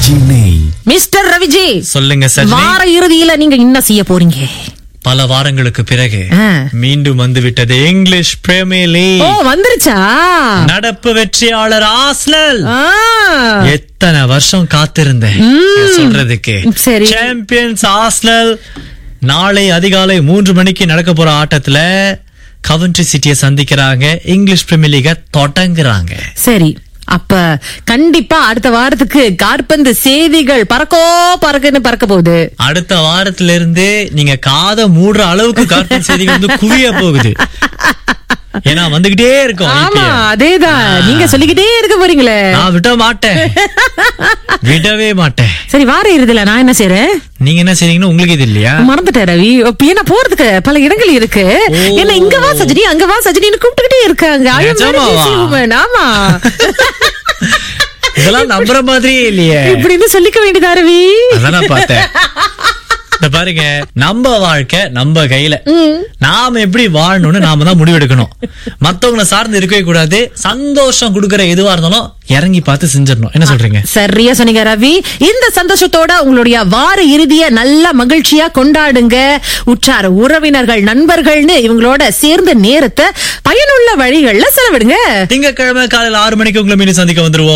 RJ நெய் mister Raviji சொல்லுங்க சஜினி வார இறுதியில நீங்க என்ன செய்ய போறீங்க பல வாரங்களுக்கு பிறகு ஆ. மீண்டும் வந்து விட்டது இங்கிலீஷ் பிரீமியர் லீக் ஓ வந்துருச்சா நடப்பு வெற்றியாளர் ஆஸ்னல் ஆ. எத்தனை வருஷம் காத்திருந்தேன் இதை சொல்றதுக்கு சரி. சாம்பியன்ஸ் ஆஸ்னல் நாளை அதிகாலை மூன்று மணிக்கு நடக்க போற ஆட்டத்துல கவன்ட்ரி சிட்டியை சந்திக்கிறாங்க இங்கிலீஷ் பிரீமியர் லீக தொடங்குறாங்க சரி அப்ப கண்டிப்பா அடுத்த வாரத்துக்கு கார்பந்து செய்திகள் பறக்கோ பறக்குன்னு பறக்க போகுது அடுத்த வாரத்துல இருந்து நீங்க காதை மூடுற அளவுக்கு கார்ட்டூன் செய்திகள் வந்து குவிய போகுது ஏன்னா வந்துகிட்டே இருக்கும் ஆமா IPL. அதேதான் நீங்க சொல்லிக்கிட்டே இருக்க போறீங்களே நான் விட மாட்டேன் விடவே மாட்டேன் சரி வார இறுதியில நான் என்ன செய்யறேன் நீங்க என்ன செய்றீங்கன்னு உங்களுக்கு இது இல்லையா மறந்துட்டேன் ரவி இப்ப என்ன போறதுக்கு பல இடங்கள் இருக்கு ஓ. என்ன இங்க வா சஜினி அங்க வா சஜினின்னு கூப்பிட்டுக்கிட்டே இருக்காங்க I am very நிஜமாவா? busy woman. ஆமா இதெல்லாம் நம்புற மாதிரியே இல்லையே இப்படின்னு சொல்லிக்க வேண்டியதா ரவி அதான் நான் பார்த்தேன் இந்த பாருங்க நம்ம வாழ்க்கை நம்ம கையில நாம எப்படி வாழணும்னு நாம தான் முடிவெடுக்கணும் மத்தவங்கள சார்ந்து இருக்கவே கூடாது சந்தோஷம் கொடுக்கற எதுவா இருந்தாலும் இறங்கி பார்த்து செஞ்சிடணும் என்ன சொல்றீங்க சரியா சொன்னீங்க ரவி இந்த சந்தோஷத்தோட உங்களுடைய வார இறுதிய நல்ல மகிழ்ச்சியா கொண்டாடுங்க உற்றார் உறவினர்கள் நண்பர்கள்னு இவங்களோட சேர்ந்த நேரத்தை பயனுள்ள வழிகள்ல செலவிடுங்க திங்கட்கிழமை காலையில ஆறு மணிக்கு உங்களை மீண்டும் சந்திக்க வந்துருவோம்